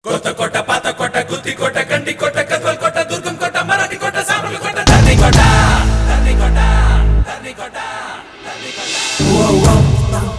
కొత్త కొట్ట పాత కొట్ట గుత్తి కొట్ట గండి కొట్ట కత్వల్ కొట్ట దుర్గం కొట్ట మరాఠీ కొట్ట సామర్ల కొట్ట ధర్ని కొట్ట ధర్ని కొట్ట ధర్ని కొట్ట ధర్ని కొట్ట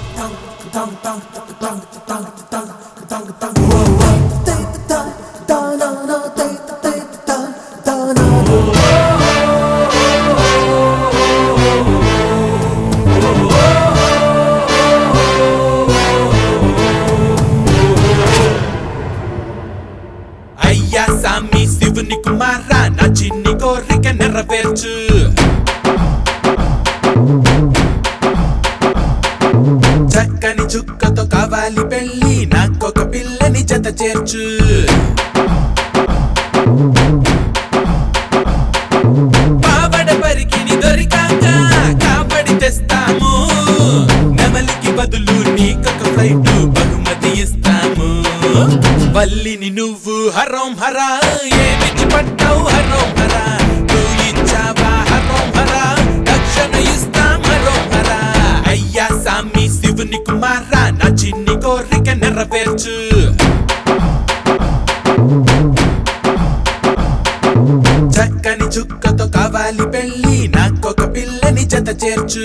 అయ్యా సామి శివుని కుమారా నా చిన్ని కోరిక నెరవేర్చు చక్కని చుక్కతో కావాలి పెళ్ళి నాకొక పిల్లని జత చేర్చు పావడ పరికిని దొరికాక కాపాడి తెస్తాము నెమలికి బదులు నీకొక ఫ్లైట్ బహుమతి ఇస్తాము వల్లిని నువ్వు హరోం హరా ఏమిచ్చి పట్టావు హరోం హరా నువ్వు ఇచ్చావా హరోం హరా రక్షణ ఇస్తాం హరోం హరా అయ్యా సామి శివుని కుమారా నా చిన్ని కోరిక నెరవేర్చు చక్కని చుక్కతో కావాలి పెళ్ళి నాకొక పిల్లని జత చేర్చు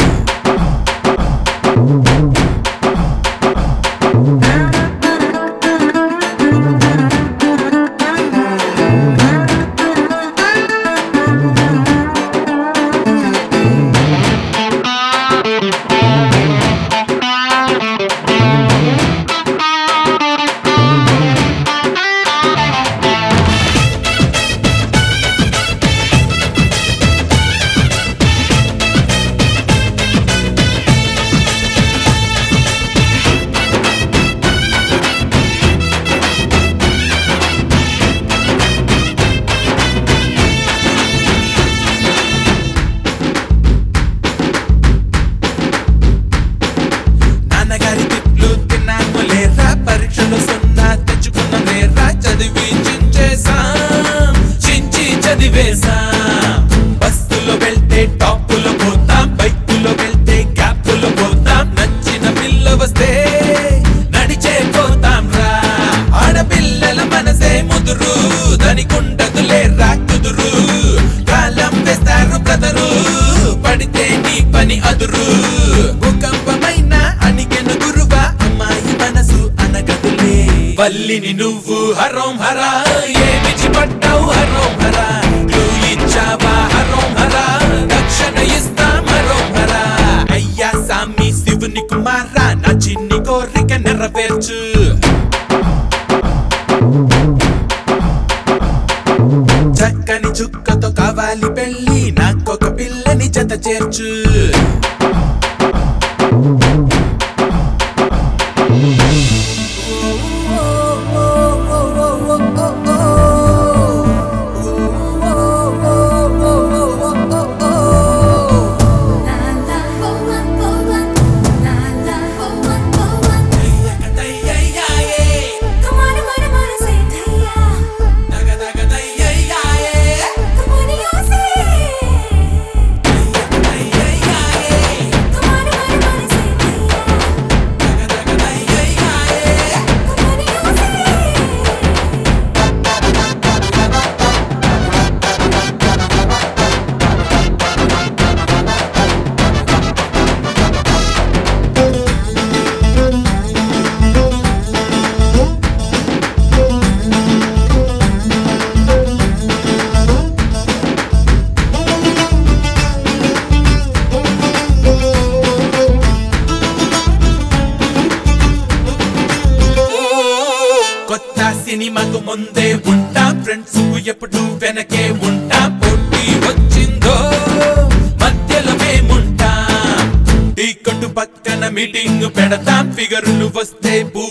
నాన్నగారి తిట్లు తిన్నాము లేరా పరీక్షలో సున్నా తెచ్చుకున్నాం లేరా చదివి చించేసాం చించి చదివేసాం బస్సులో వెళ్తే టాపులో పోతాం బైకులో వెళ్తే గ్యాపులో పోతాం నచ్చిన పిల్ల వస్తే నడిచే పోతాం రా ఆడపిల్లల మనసే ముదురు దానికుండదు లేరా కుదురు కాలం వేస్తారు బ్రదరు పడితే నీ పని అదురు భూకంపమైన అణిగెను గురువా అమ్మాయి మనసు అనగదులే వల్లిని నువ్వు హరోం హరా ఏమిచి పట్టావు హరోం హరా క్లూ ఇచ్చావా హరోం హరా రక్షణ ఇస్తాం హరోం హరా అయ్యా సామి శివుని కుమారా నా చిన్ని కోరిక నెరవేర్చు చక్కని చుక్కతో కావాలి పెళ్ళి నాకొక పిల్లని జత చేర్చు కొత్త సినిమాకు ముందే ఉంటా ఫ్రెండ్స్ కు ఎప్పుడు వెనకే ఉంటా పోటీ వచ్చిందో మధ్యలో మేముంటా టీ కొట్టు పక్కన మీటింగ్ పెడతాం ఫిగర్లు వస్తే బూ